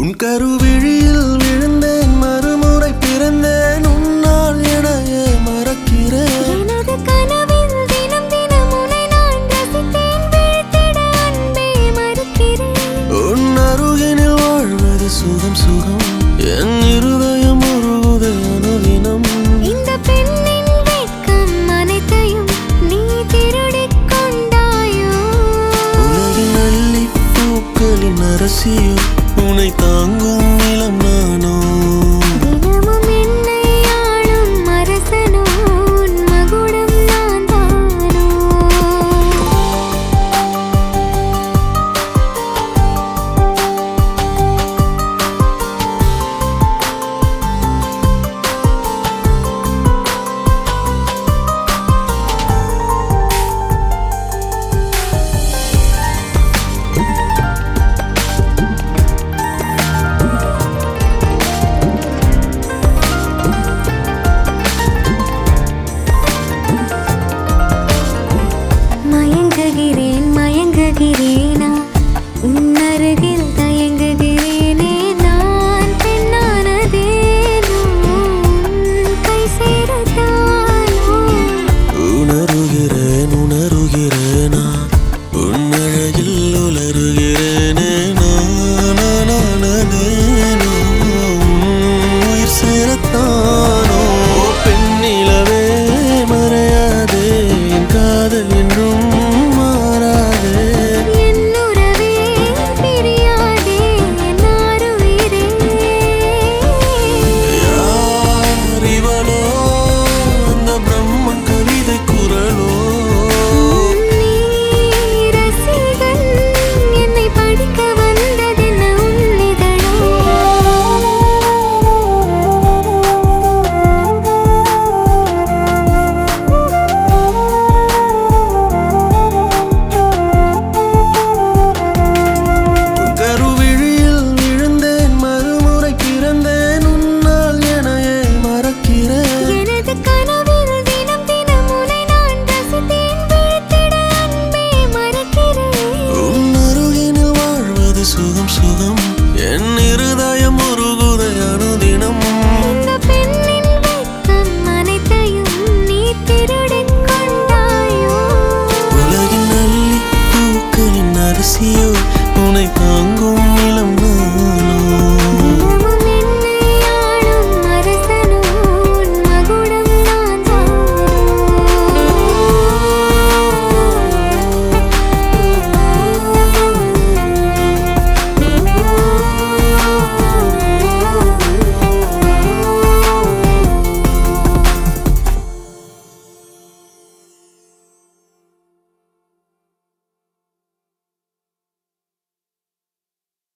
உன் கருவிழியில் விழுந்தேன் மறுமுறை பிறந்தேன் உன்னால் எனையே மறக்கிறேன் எனது கனவில் தினம் தினம் உன்னை நான் ரசித்தேன் வீழ்த்திட அன்பே மறுக்கிறேன் உன் அருகினில் வாழ்வது சுகம் சுகம் என் இருதயம் உருகுது அனுதினம் இந்த பெண்ணின் வெட்கம் அனைத்தையும் நீ திருடிக் கொண்டாயோ உலகின் அள்ளி பூக்களின் அரசியோ உன்னை தாங்கும் நிலம் நானோ தினமும் என்னை ஆளும் அரசனோ உன் மகுடம் நான் தானோ மயங்குகிறேன் மயங்குகிறேனா உன் அருகில் தயங்குகிறேனே நான் பெண்ணானதேனோ உன் கை சேரத்தானோ உணருகிறேன் உணருகிறேனா உன் அழகில் உலருகிறேனே நானானதேனோ உயிர் சேரத்தானோ பெண்ணிலவே மறையாதே என் காதல் என்றும் மாறாதே என் உறவே பிரியாதே என் ஆருயிரே யார் இவளோ அந்த பிரம்மன் கவிதை குரலோ நீ ரசிகன் என்னை படிக்க வந்ததென்ன உன்னிதழோ கருவிழியில் விழுந்தேன் மறுமுறை பிறந்தேன் உன்னால் எனையே மறக்கிறேன் எனது கனவில் தினம் தினம் உன்னை நான் ரசித்தேன் வீழ்த்திட அன்பே மறக்கிறேன் உன் அருகினில் வாழ்வது சுகம் சுகம் என் இருதயம் உருகுதை அனுதினம் இந்த பெண்ணின் வெட்கம் அனைத்தையும் நீ திருடிக் கொண்டாயோ உலகின் அள்ளி பூக்களின் அரிசியோ உனை